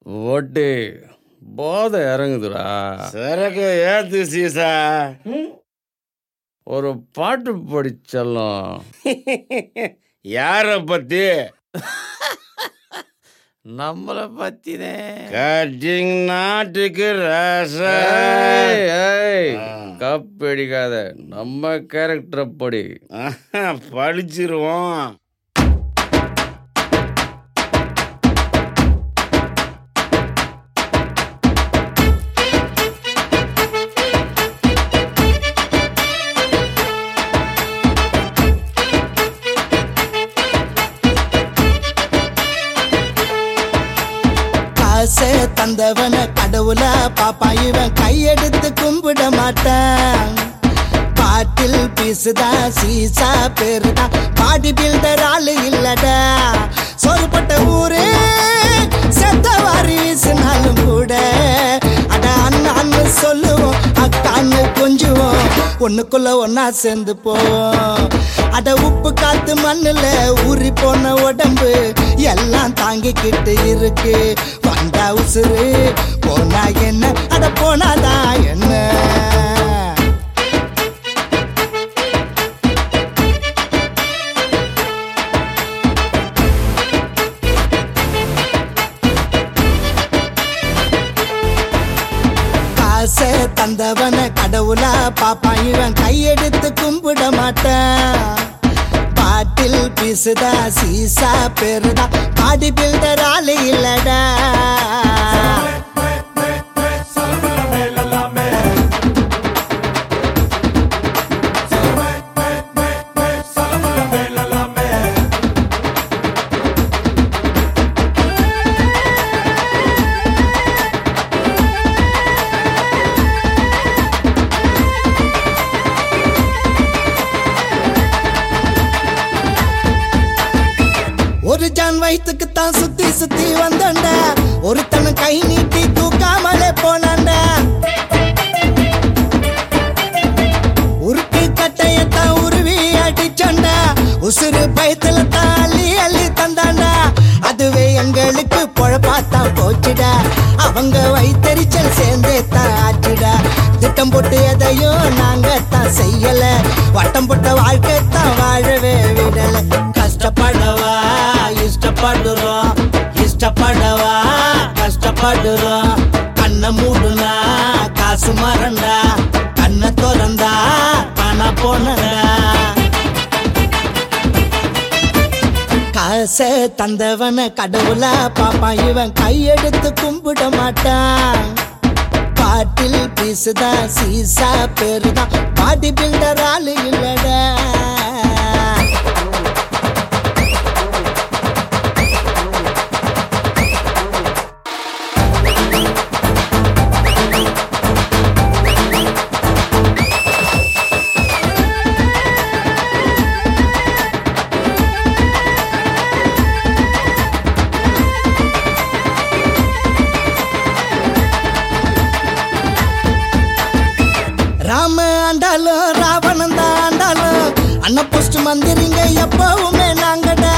ஒட்டி போதை இறங்குதுடா சரக்கு ஏத்து சீசா ஒரு பாட்டு படிச்சலாம் யார பத்தி நம்மளை பத்தினே கட்டிங் நாட்டுக்கு ராசா ஏய், ஏய், ஆ. கப் அடிக்காத நம்ம கேரக்டரை படி ஆஹா, படிச்சிருவோம் காசை தந்தவன கடவுள பாப்பா இவன் கையெடுத்து கும்பிட மாட்டான் பாட்டில் பீசுதா சீசா பேருதா பாடி பில்டர் ஆளு இல்லடா சொருப்பட்ட ஊரு செத்த வாரி வீசினாலும் கூட அட அண்ணான்னு சொல்லுவோம் அக்கான்னு கொஞ்சுவோம் ஒண்ணுக்குள்ள ஒன்னா சேர்ந்து போவோம் அட உப்பு காத்து மண்ணுல ஊறி போன உடம்பு எல்லாம் தாங்கிக்கிட்டு இருக்கு வந்தா உசுறு போனா என்ன அட போனாதான் என்ன காசை தந்தவன கடவுளா பாப்பா இவன் கையெடுத்து கும்பிட மாட்டான் பாட்டில் பீசுதா சீசா பெருதா பாடி பில்டர் ஆளு இல்லடா ஒரு ஜான் வயிற்றுக்கு தான் சுத்தி சுத்தி வந்தோண்டா ஒருத்தன் கை நீட்டி தூக்காமலே போனாண்டா உருட்டு கட்டையத்தான் உருவி அடிச்சோண்டா உசுறு பயத்துல தான் அள்ளி அள்ளி தந்தாண்டா அதுவே எங்களுக்கு பொழப்பாத்தான் போச்சுடா அவங்க வைத்தறிச்சல் சேர்ந்தே தான் ஆச்சுடா திட்டம் போட்டு எதையும் நாங்க தான் செய்யல வட்டம் போட்ட வாழ்க்கை தான் வாழவே விடல கஷ்டப்படவா இஷ்டப்படுறோம் இஷ்டப்படவா கஷ்டப்படுறோம் கண்ணை மூடுனா காசு மறண்டா கண்ணை திறந்தா காணா போனடா காசை தந்தவன கடவுளா பாப்பா இவன் கையெடுத்து கும்பிட மாட்டான் பாட்டில் பீசுதா சீசா பேருதா பாடி பில்டர் ஆளு இல்லடா ராம ஆண்டாலும் ராவணன் தான் ஆண்டாலும் அண்ணன் போஸ்ட் மந்திரிங்க எப்பவுமே நாங்கடா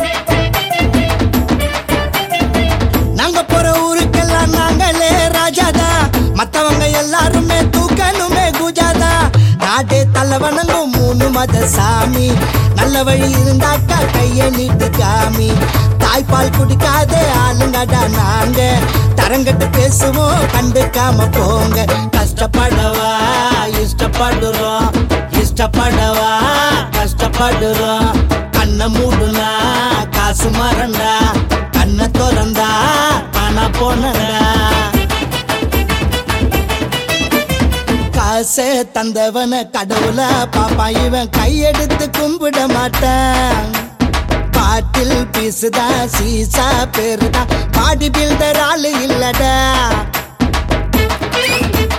நாங்க போற ஊருக்கெல்லாம் நாங்களே ராஜாதா மத்தவங்க எல்லாருமே தூக்கணுமே குஜாதா நாடே தலைவணங்கும் மூணு மத சாமி நல்ல வழி இருந்தாக்கா கைய நீட்டு காமி தாய்ப்பால் குடிக்காத ஆளுங்கடா நாங்க தரங்கட்டு பேசுவோம் கண்டுக்காம போங்க கஷ்டப்படவா இஷ்டப்படுறோம் இஷ்டப்படவா கஷ்டப்படுறோம் கண்ணை மூடுனா காசு மறண்டா கண்ணை திறந்தா காணா போனடா காசை தந்தவன கடவுள பாப்பா இவன் கையெடுத்து கும்பிட மாட்டான் பாட்டில் பீசுதா சீசா பேருதா பாடி பில்டர் ஆளு இல்லடா